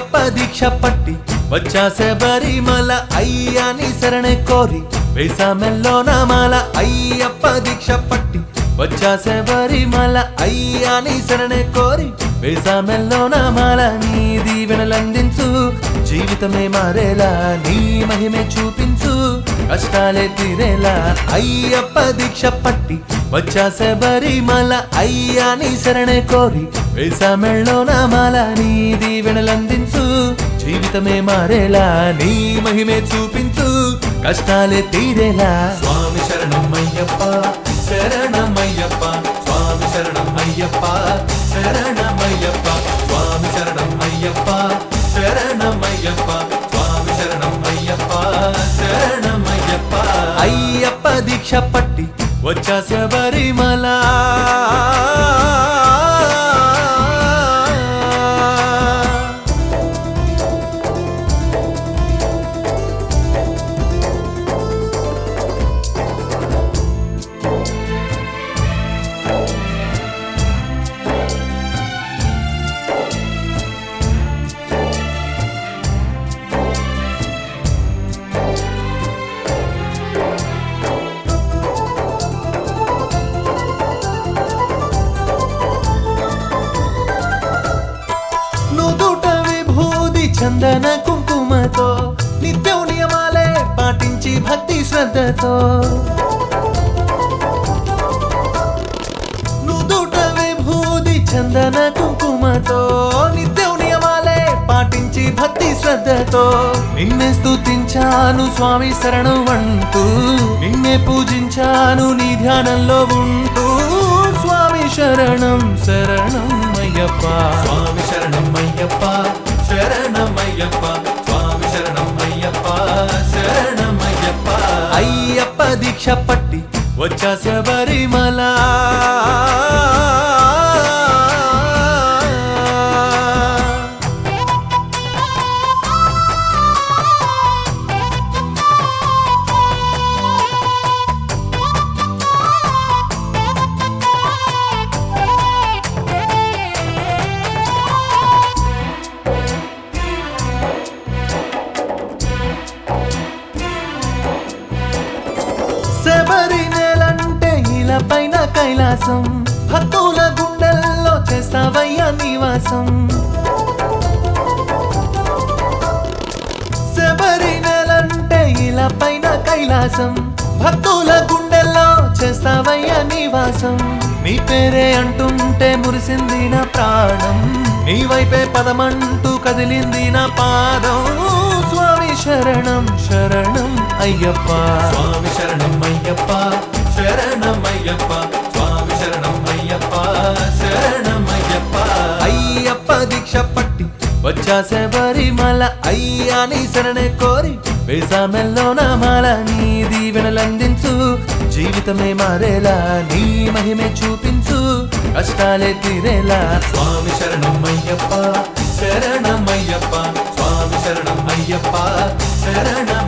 అయ్యప్ప దీక్ష పట్టి వచ్చా శబరిమల అయ్యాని శరణె కోరి వేసామెల్లో నామాల అయ్యప్ప దీక్ష పట్టి వచ్చా శబరిమల అయ్యాని శరణె కోరి వేసామెల్లో నామాల నీ దీవెనలందించు జీవితమే మారేలా నీ మహిమే చూపించు కష్టాలే తీరేలా అయ్యప్ప దీక్ష పట్టి వచ్చా శబరిమల అయ్యాని శరణె కోరి వేసామెళ్ళో నామాల నీ దీవెనలందించు జీవితమే మారేలా నీ మహిమే చూపించు కష్టాలే తీరేలా స్వామి శరణమయ్యప్ప శరణమయ్యప్ప స్వామి శరణమయ్యప్ప శరణమయ్యప్ప స్వామి శరణమయ్యప్ప శరణమయ్యప్ప స్వామి శరణమయ్యప్ప శరణమయ్యప్ప అయ్యప్ప దీక్ష పట్టి వచ్చా శబరిమల నుదుట విభూది చందన కుంకుమతో నిత్యం నియమాలే పాటించి భక్తి శ్రద్ధతో నుదుట విభూది చందన కుంకుమతో నిత్యం నియమాలే పాటించి భక్తి శ్రద్ధతో నిన్నే స్తుతించాను స్వామి శరణం అంటూ నిన్నే పూజించాను నీ ధ్యానంలో ఉంటూ స్వామి శరణం శరణం అయ్యప్ప స్వామి శరణం అయ్యప్ప శరణమయ్యప్ప స్వామి శరణం అయ్యప్ప శరణమయ్యప్ప అయ్యప్ప దీక్ష పట్టి వచ్చా శబరిమల శబరి నేలంటే ఇలా పైన కైలాసం భక్తుల గుండెల్లో చేస్తావయ్యా నివాసం శబరి నేలంటే ఇలా పైన కైలాసం భక్తుల గుండెల్లో చేస్తావయ్యా నివాసం నీ పేరే అంటుంటే మురిసింది నా ప్రాణం నీ వైపే పదమంటూ కదిలింది నా పాదం స్వామి శరణం శరణం అయ్యప్ప స్వామి శరణం అయ్యప్ప శరణమయ్యప్ప స్వామి శరణం అయ్యప్ప శరణమయ్యప్ప అయ్యప్ప దీక్ష పట్టి వచ్చా శబరిమల అయ్యాని శరణే కోరి వేసామెల్లో నామాల నీ దీవెనలందించు జీవితమే మారేలా నీ మహిమే చూపించు కష్టాలే తీరేలా స్వామి శరణం అయ్యప్ప శరణమయ్యప్ప స్వామి శరణం అయ్యప్ప శరణ